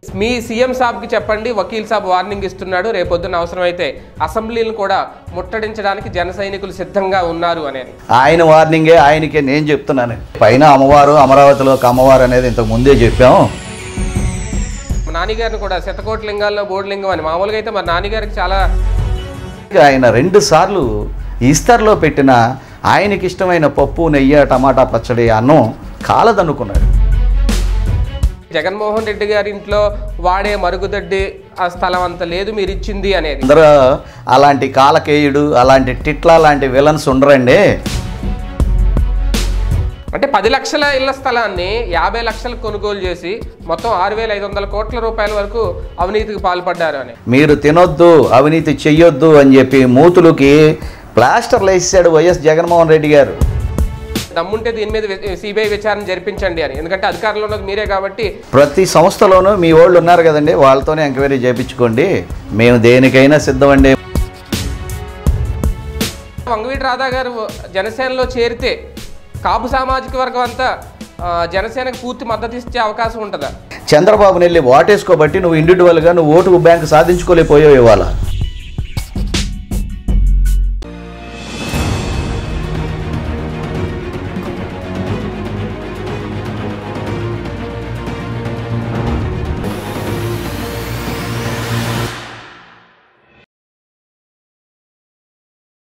మీ CM సాబ్కి చెప్పండి వకీల్ సాబ్ warning ఇస్తున్నాడు రేపొద్దున అవసరమైతే అసెంబ్లీని కూడా ముట్టడించడానికి జన సైనికులు సిద్ధంగా ఉన్నారు అనేది ఆయన వార్నింగే ఆయనకే నేను చెప్తున్నాను పైన అమ్మవారు అమరావతిలో ఒక అమ్మవారు అనేది ఇంతకు ముందే చెప్పాం మా నాన్నగారిని కూడా శతకోటి లింగాల్లో బోర్డులింగం అని మామూలుగా అయితే మరి నాన్నగారికి చాలా ఆయన రెండు సార్లు ఈస్తర్లో పెట్టిన ఆయనకి ఇష్టమైన పప్పు నెయ్యి టమాటా పచ్చడి అన్నం కాలదనుకున్నాడు జగన్మోహన్ రెడ్డి గారి ఇంట్లో వాడే మరుగుదొడ్డి ఆ స్థలం అంత లేదు మీరు ఇచ్చింది అనేది అందరూ అలాంటి కాలకేయుడు అలాంటి టిట్లా లాంటి విలన్స్ ఉండరండి అంటే పది లక్షల ఇళ్ల స్థలాన్ని యాభై లక్షలు కొనుగోలు చేసి మొత్తం ఆరు వేల ఐదు వందల కోట్ల రూపాయల వరకు అవినీతికి పాల్పడ్డారు అని మీరు తినొద్దు అవినీతి చెయ్యొద్దు అని చెప్పి మూతులకి ప్లాస్టర్లు వేసాడు వైఎస్ జగన్మోహన్ రెడ్డి గారు దమ్ముంటే దీని మీద సిబిఐ విచారణ జరిపించండి అని ఎందుకంటే అధికారంలో ఉన్నది మీరే కాబట్టి ప్రతి సంస్థలోనూ మీ వాళ్ళు ఉన్నారు కదండి వాళ్ళతోనే ఎంక్వైరీ చేయించుకోండి మేము దేనికైనా సిద్ధమండి వంగవీటి రాధా గారు జనసేనలో చేరితే కాపు సామాజిక వర్గం అంతా ఆ, జనసేనకు పూర్తి మద్దతు ఇచ్చే అవకాశం ఉంటుందా చంద్రబాబుని వెళ్ళి ఓటేసుకోబట్టి నువ్వు ఇండివిజువల్గా నువ్వు ఓటు బ్యాంక్ సాధించుకోలేకపోయావు ఇవాళ